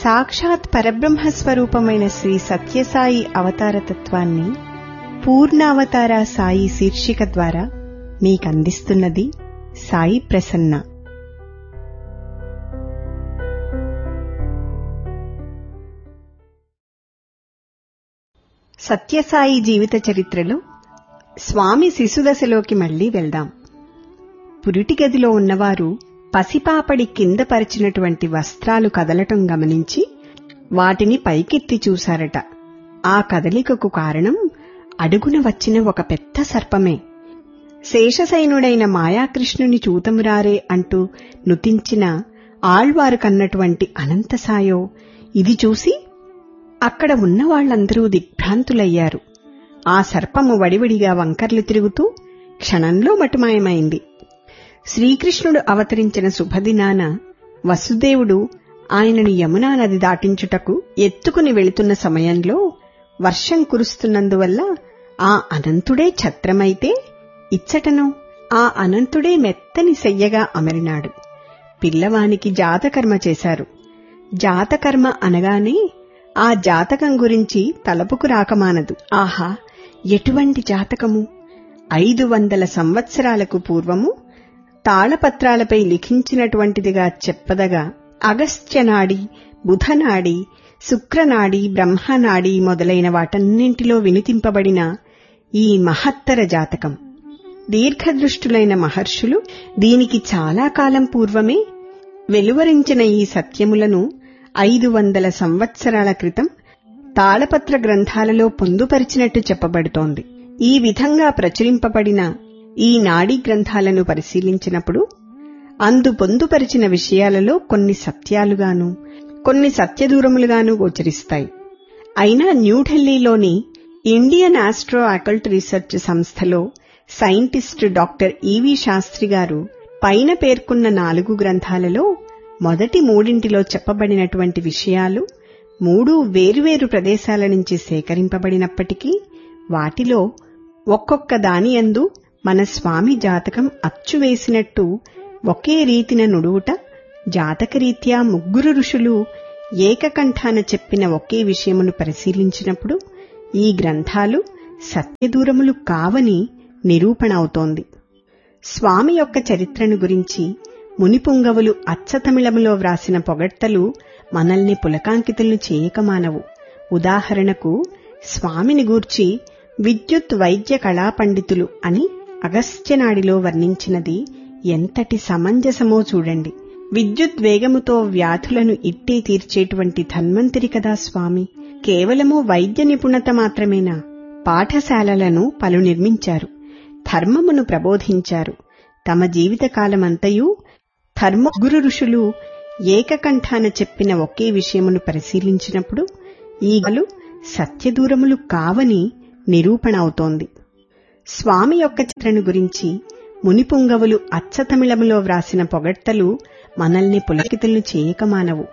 సాక్షాత్ పరబ్రహ్మ స్వరూపమైన శ్రీ సత్యసాయి అవతార తత్వాన్ని పూర్ణావతార సాయి శీర్షిక ద్వారా మీకందిస్తున్నది సాయి ప్రసన్న సత్యసాయి జీవిత చరిత్రలో స్వామి శిశుదశలోకి మళ్లీ వెళ్దాం పురిటి గదిలో ఉన్నవారు పసిపాపడి కింద పరిచినటువంటి వస్త్రాలు కదలటం గమనించి వాటిని పైకెత్తి చూశారట ఆ కదలికకు కారణం అడుగున వచ్చిన ఒక పెద్ద సర్పమే శేషసైనుడైన మాయాకృష్ణుని చూతమురారే అంటూ నుతించిన ఆళ్వారు కన్నటువంటి అనంతసాయో ఇది చూసి అక్కడ ఉన్న వాళ్లందరూ దిగ్భ్రాంతులయ్యారు ఆ సర్పము వడివడిగా వంకర్లు తిరుగుతూ క్షణంలో మటుమాయమైంది శ్రీకృష్ణుడు అవతరించిన శుభదినాన వసుదేవుడు ఆయనను యమునా నది దాటించుటకు ఎత్తుకుని వెళుతున్న సమయంలో వర్షం కురుస్తున్నందువల్ల ఆ అనంతుడే ఛత్రమైతే ఇచ్చటను ఆ అనంతుడే మెత్తని సెయ్యగా అమరినాడు పిల్లవానికి జాతకర్మ చేశారు జాతకర్మ అనగానే ఆ జాతకం గురించి తలపుకు రాకమానదు ఆహా ఎటువంటి జాతకము ఐదు వందల సంవత్సరాలకు పూర్వము తాళపత్రాలపై లిఖించినటువంటిదిగా చెప్పదగా అగస్త్యనాడి బుధనాడి శుక్రనాడి బ్రహ్మనాడి మొదలైన వాటన్నింటిలో వినితింపబడిన ఈ మహత్తర జాతకం దీర్ఘదృష్టులైన మహర్షులు దీనికి చాలా కాలం పూర్వమే వెలువరించిన ఈ సత్యములను ఐదు వందల సంవత్సరాల క్రితం తాళపత్ర గ్రంథాలలో పొందుపరిచినట్టు చెప్పబడుతోంది ఈ విధంగా ప్రచురింపబడిన ఈ నాడీ గ్రంథాలను పరిశీలించినప్పుడు అందు పొందుపరిచిన విషయాలలో కొన్ని సత్యాలుగాను కొన్ని సత్యదూరములుగాను గోచరిస్తాయి అయినా న్యూఢిల్లీలోని ఇండియన్ ఆస్ట్రో అకల్ట్ రీసెర్చ్ సంస్థలో scientist doctor E V Sastry garu పైన పేర్కొన్న నాలుగు గ్రంథాలలో మొదటి మూడింటిలో చెప్పబడినటువంటి విషయాలు మూడు వేరువేరు ప్రదేశాల నుంచి సేకరింపబడినప్పటికీ వాటిలో ఒక్కొక్క దానియందు మన స్వామి జాతకం అచ్చువేసినట్టు ఒకే రీతిన నుడువుట జాతకరీత్యా ముగ్గురు ఋషులు ఏకకంఠాన చెప్పిన ఒకే విషయమును పరిశీలించినప్పుడు ఈ గ్రంథాలు సత్యదూరములు కావని నిరూపణ అవుతోంది స్వామి యొక్క చరిత్రను గురించి మునిపుంగవులు అచ్చతమిళములో వ్రాసిన పొగడ్తలు మనల్ని పులకాంకితులను చేయకమానవు ఉదాహరణకు స్వామిని గూర్చి విద్యుత్ వైద్య కళా పండితులు అని అగస్త్యనాడిలో వర్ణించినది ఎంతటి సమంజసమో చూడండి విద్యుత్ వేగముతో వ్యాధులను ఇట్టే తీర్చేటువంటి ధన్వంతరి కదా స్వామి కేవలము వైద్య నిపుణత మాత్రమేనా పాఠశాలలను పలు నిర్మించారు ధర్మమును ప్రబోధించారు తమ జీవితకాలమంతయూ ధర్మ గురు ఋషులు ఏకకంఠాన చెప్పిన ఒకే విషయమును పరిశీలించినప్పుడు ఈగలు సత్యదూరములు కావని నిరూపణ అవుతోంది స్వామి యొక్క చిత్రను గురించి మునిపుంగవులు అచ్చతమిళములో వ్రాసిన పొగడ్తలు మనల్ని పులకితులను చేయకమానవు